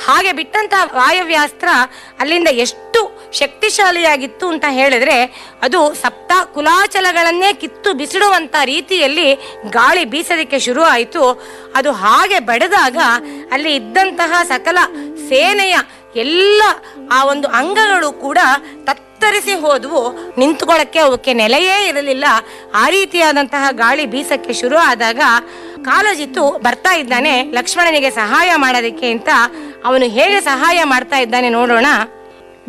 ಹಾಗೆ ಬಿಟ್ಟಂತಹ ವಾಯವ್ಯಾಸ್ತ್ರ ಅಲ್ಲಿಂದ ಎಷ್ಟು ಶಕ್ತಿಶಾಲಿಯಾಗಿತ್ತು ಅಂತ ಹೇಳಿದ್ರೆ ಅದು ಸಪ್ತ ಕುಲಾಚಲಗಳನ್ನೇ ಕಿತ್ತು ಬಿಸಿಡುವಂತ ರೀತಿಯಲ್ಲಿ ಗಾಳಿ ಬೀಸೋದಕ್ಕೆ ಶುರು ಆಯಿತು ಅದು ಹಾಗೆ ಬಡಿದಾಗ ಅಲ್ಲಿ ಇದ್ದಂತಹ ಸಕಲ ಸೇನೆಯ ಎಲ್ಲ ಆ ಒಂದು ಅಂಗಗಳು ಕೂಡ ತತ್ತರಿಸಿ ಹೋದವು ನಿಂತುಕೊಳ್ಳಕ್ಕೆ ಅವಕ್ಕೆ ನೆಲೆಯೇ ಇರಲಿಲ್ಲ ಆ ರೀತಿಯಾದಂತಹ ಗಾಳಿ ಬೀಸಕ್ಕೆ ಶುರು ಆದಾಗ ಕಾಲಜಿತ್ತು ಬರ್ತಾ ಇದ್ದಾನೆ ಲಕ್ಷ್ಮಣನಿಗೆ ಸಹಾಯ ಮಾಡೋದಕ್ಕೆ ಅಂತ ಅವನು ಹೇಗೆ ಸಹಾಯ ಮಾಡ್ತಾ ಇದ್ದಾನೆ ನೋಡೋಣ